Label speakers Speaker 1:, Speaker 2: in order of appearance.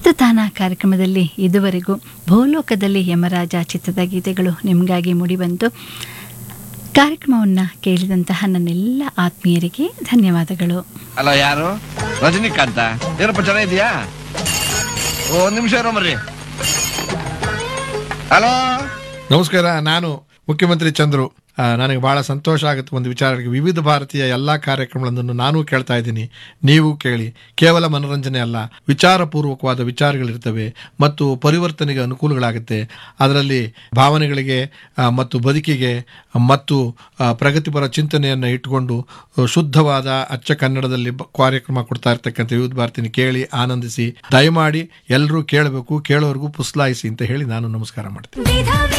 Speaker 1: ಚಿತ್ರತಾನ ಕಾರ್ಯಕ್ರಮದಲ್ಲಿ ಇದುವರೆಗೂ ಭೂಲೋಕದಲ್ಲಿ ಯಮರಾಜ ಚಿತ್ರದ ಗೀತೆಗಳು ನಿಮಗಾಗಿ ಮೂಡಿಬಂತು ಕಾರ್ಯಕ್ರಮವನ್ನು ಕೇಳಿದಂತಹ ನನ್ನೆಲ್ಲ ಆತ್ಮೀಯರಿಗೆ ಧನ್ಯವಾದಗಳು
Speaker 2: ಅಲ್ಲ ಯಾರು ರಜನಿಕಾಂತ ಏನಪ್ಪ ಚೆನ್ನಾಗಿದ್ಯಾ ಓ ಒಂದ್ ನಿಮಿಷ ಇರೋ ಮರ್ರಿ ಹಲೋ
Speaker 3: ನಮಸ್ಕಾರ ನಾನು ಮುಖ್ಯಮಂತ್ರಿ ಚಂದ್ರು ಆ, ನನಗೆ ಬಹಳ ಸಂತೋಷ ಆಗುತ್ತೆ ಒಂದು ವಿಚಾರಕ್ಕೆ ವಿವಿಧ ಭಾರತೀಯ ಎಲ್ಲ ಕಾರ್ಯಕ್ರಮಗಳನ್ನು ನಾನು ಕೇಳ್ತಾ ಇದ್ದೀನಿ ನೀವು ಕೇಳಿ ಕೇವಲ ಮನೋರಂಜನೆ ಅಲ್ಲ ವಿಚಾರಪೂರ್ವಕವಾದ ವಿಚಾರಗಳಿರ್ತವೆ ಮತ್ತು ಪರಿವರ್ತನೆಗೆ ಅನುಕೂಲಗಳಾಗುತ್ತೆ ಅದರಲ್ಲಿ ಭಾವನೆಗಳಿಗೆ ಆ, ಮತ್ತು ಬದುಕಿಗೆ ಮತ್ತು ಆ, ಪ್ರಗತಿಪರ ಚಿಂತನೆಯನ್ನು ಇಟ್ಟುಕೊಂಡು ಆ, ಶುದ್ಧವಾದ ಅಚ್ಚ ಕನ್ನಡದಲ್ಲಿ ಬ- ಕಾರ್ಯಕ್ರಮ ಕೊಡ್ತಾ ಇರ್ತಕ್ಕಂಥ ವಿವಿಧ ಭಾರತಿನಿ ಕೇಳಿ ಆನಂದಿಸಿ ದಯಮಾಡಿ ಎಲ್ಲರೂ ಕೇಳಬೇಕು ಕೇಳೋರ್ಗೂ ಪುಸ್ಲಾಯಿಸಿ ಅಂತ ಹೇಳಿ ನಾನು ನಮಸ್ಕಾರ ಮಾಡ್ತೀನಿ